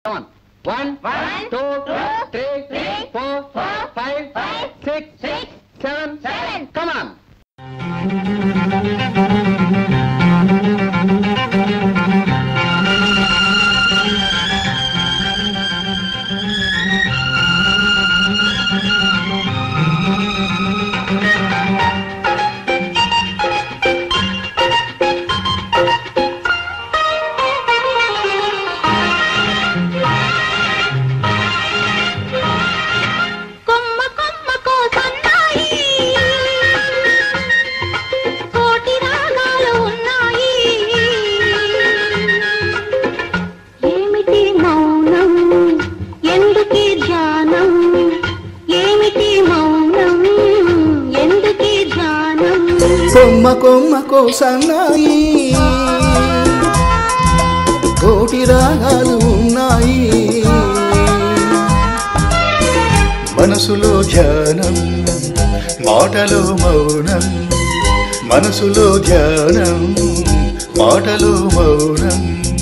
Come on. One, One, two, two, three, three, four, four, five, five, six, six, seven, seven. Come on. కొమ్మ కొమ్మకో సన్నాయి కోటి రాగాలు ఉన్నాయి ఏమిటి మౌనం ఎందుకీ ధ్యానం ఏమిటి మౌనం ఎందుకీ ధ్యానం కొమ్మ కొమ్మకో సన్నాయి కోటి రాగాలు ఉన్నాయి మనసులో ధ్యానం మాటలో మౌనం మనసులో ధ్యానం మాటలో మౌనం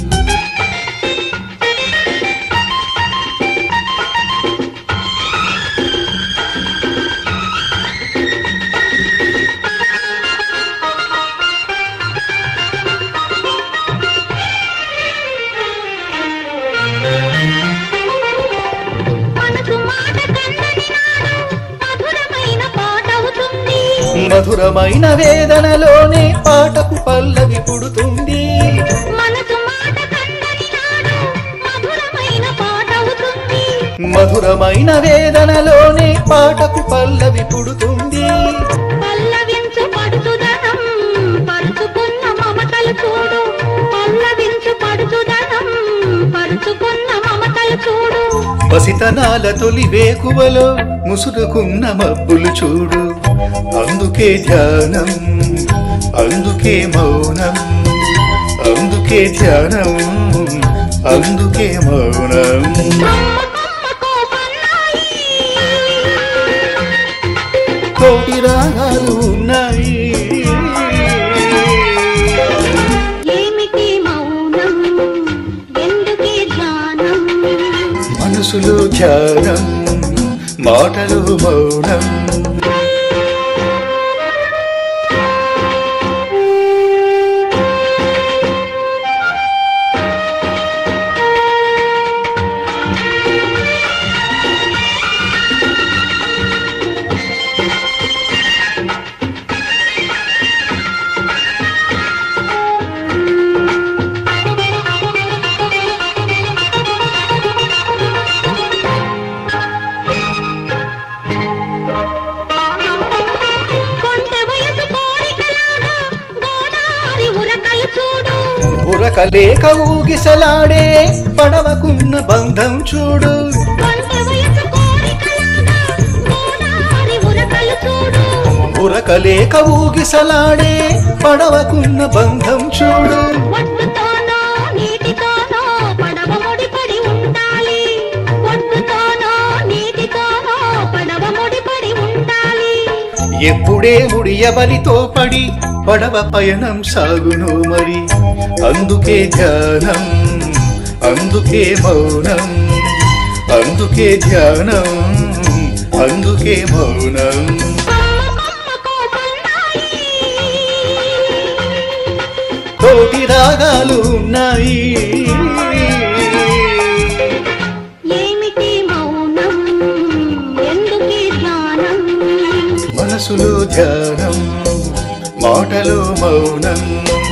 మనసు మాట కందని నాడు మధురమైన పాటవుతుంది మధురమైన వేదనలోనే పాటకు పల్లవి పుడుతుంది మనసు మాట కందని నాడు మధురమైన పాటవుతుంది మధురమైన వేదనలోనే పాటకు పల్లవి పుడుతుంది పల్లవించు పడుచుదనం పరుచుకున్న మమతలు చూడు పల్లవించు పడుచుదనం పరుచుకున్న మమతలు చూడు పసితనాల తొలి వేకువలో ముసురుకున్న మబ్బులు చూడు అందుకే ధ్యానం అందుకే మౌనం అందుకే ధ్యానం అందుకే మౌనం కొమ్మ కొమ్మకో సన్నాయి కోటి రాగాలు ఉన్నాయి ఏమిటి మౌనం ఎందుకీ ధ్యానం మనసులో ధ్యానం మాటలు మౌనం కొంటె వయసు కోరికలాగా గోదావరి ఉరకలు చూడు ఉరకలేక ఊగిసలాడే పడవకున్న బంధం చూడు కొంటె వయసు కోరికలాగా గోదావరి ఉరకలు చూడు ఉరకలేక ఊగిసలాడే పడవకున్న బంధం చూడు ఒడ్డుతోనో నీటితోనో పడవ ముడిపడి ఉండాలి ఒడ్డుతోనో నీటితోనో పడవ ముడిపడి ఉండాలి ఎప్పుడే ముడియబలితో పడి పడవ పయనం సాగును మరి అందుకే ధ్యానం అందుకే మౌనం అందుకే ధ్యానం అందుకే మౌనం కొమ్మ కొమ్మకో సన్నాయి కోటి రాగాలు ఉన్నాయి ఏమిటి మౌనం ఎందుకీ ధ్యానం మనసులో ధ్యానం మాటలో మౌనం